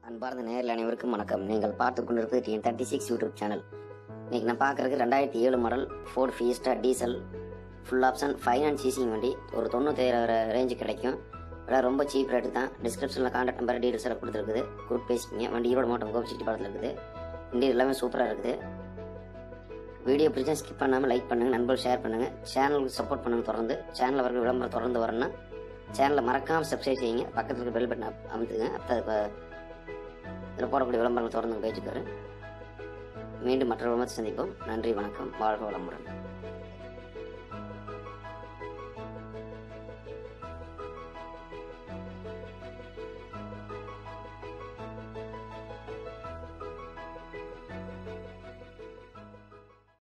அன்பார்ந்த நேரில் அனைவருக்கும் வணக்கம் நீங்கள் பார்த்து கொண்டிருப்பது TN thirty six YouTube channel இன்னைக்கு நான் பார்க்குறது ரெண்டாயிரத்தி ஏழு model Ford Fiesta diesel full option finance seizing வண்டி ஒரு தொண்ணூத்தாயிரம் ரேஞ்சு கிடைக்கும் விலை ரொம்ப சீப் ரேட்டு தான் டிஸ்கிரிப்ஷனில் கான்டாக்ட் நம்பர் டீட்டெயில்ஸ் எல்லாம் கொடுத்துருக்குது குரூப் பேசிக்கிங்க வண்டி ஈரோடு மாவட்டம் கோபிச்சிட்டி படத்தில் இருக்குது வண்டி எல்லாமே சூப்பராக இருக்குது வீடியோ பிடிச்சா ஸ்கிப் பண்ணாமல் லைக் பண்ணுங்கள் நண்பர்கள் ஷேர் பண்ணுங்கள் சேனலுக்கு சப்போர்ட் பண்ணுங்கள் தொடர்ந்து சேனலில் வர விளம்பரம் தொடர்ந்து வரணும்னா சேனலை மறக்காமல் சப்ஸ்கிரைப் செய்யுங்க பக்கத்தில் இருக்க பெல் பட்டன் அமுத்துங்க அப்போ இதில் போடக்கூடிய விளம்பரங்கள் தொடர்ந்து பேச்சுக்காரு மீண்டும் மற்ற விளம்பரத்தை சந்திப்போம் நன்றி வணக்கம் வாழ்க வளமுடன்